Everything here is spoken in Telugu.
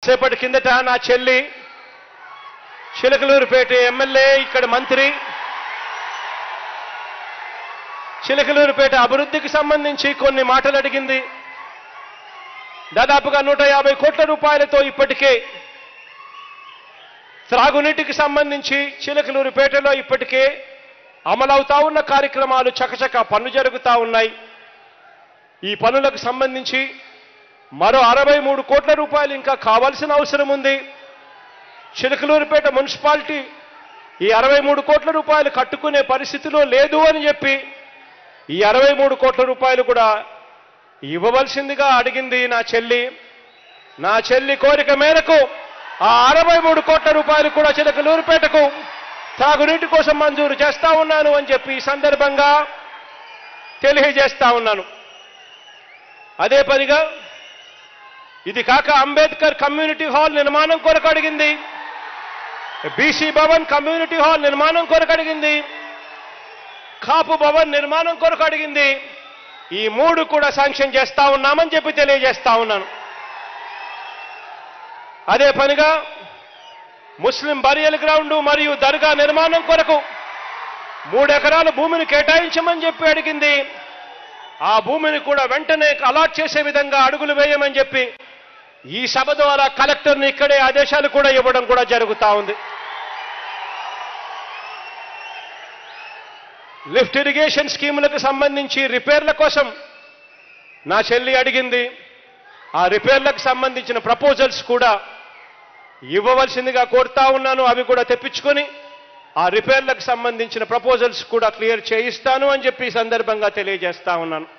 కొద్దిసేపటి కిందట నా చెల్లి చిలకలూరుపేట ఎమ్మెల్యే ఇక్కడ మంత్రి చిలకలూరుపేట అభివృద్ధికి సంబంధించి కొన్ని మాటలు అడిగింది దాదాపుగా నూట యాభై కోట్ల రూపాయలతో ఇప్పటికే త్రాగునీటికి సంబంధించి చిలకలూరుపేటలో ఇప్పటికే అమలవుతా ఉన్న కార్యక్రమాలు చకచక పనులు జరుగుతూ ఉన్నాయి ఈ పనులకు సంబంధించి మరో అరవై మూడు కోట్ల రూపాయలు ఇంకా కావాల్సిన అవసరం ఉంది చిలకలూరుపేట మున్సిపాలిటీ ఈ అరవై మూడు కోట్ల రూపాయలు కట్టుకునే పరిస్థితిలో లేదు అని చెప్పి ఈ అరవై మూడు కోట్ల రూపాయలు కూడా ఇవ్వవలసిందిగా అడిగింది నా చెల్లి నా చెల్లి కోరిక మేరకు ఆ అరవై మూడు కోట్ల రూపాయలు కూడా చిలకలూరుపేటకు తాగునీటి కోసం మంజూరు చేస్తా ఉన్నాను అని చెప్పి ఈ సందర్భంగా తెలియజేస్తా ఉన్నాను అదే పనిగా ఇది కాక అంబేద్కర్ కమ్యూనిటీ హాల్ నిర్మాణం కొరకు అడిగింది బీసీ భవన్ కమ్యూనిటీ హాల్ నిర్మాణం కొరకు అడిగింది కాపు భవన్ నిర్మాణం కొరకు అడిగింది ఈ మూడు కూడా శాంక్షన్ చేస్తా ఉన్నామని చెప్పి తెలియజేస్తా ఉన్నాను అదే పనిగా ముస్లిం బరియల్ గ్రౌండ్ మరియు దర్గా నిర్మాణం కొరకు మూడు ఎకరాల భూమిని కేటాయించమని చెప్పి అడిగింది ఆ భూమిని కూడా వెంటనే అలాట్ చేసే విధంగా అడుగులు వేయమని చెప్పి ఈ సభ ద్వారా కలెక్టర్ని ఇక్కడే ఆదేశాలు కూడా ఇవ్వడం కూడా జరుగుతా ఉంది లిఫ్ట్ ఇరిగేషన్ స్కీములకు సంబంధించి రిపేర్ల కోసం నా చెల్లి అడిగింది ఆ రిపేర్లకు సంబంధించిన ప్రపోజల్స్ కూడా ఇవ్వవలసిందిగా కోరుతా ఉన్నాను అవి కూడా తెప్పించుకొని ఆ రిపేర్లకు సంబంధించిన ప్రపోజల్స్ కూడా క్లియర్ చేయిస్తాను అని చెప్పి ఈ సందర్భంగా తెలియజేస్తా ఉన్నాను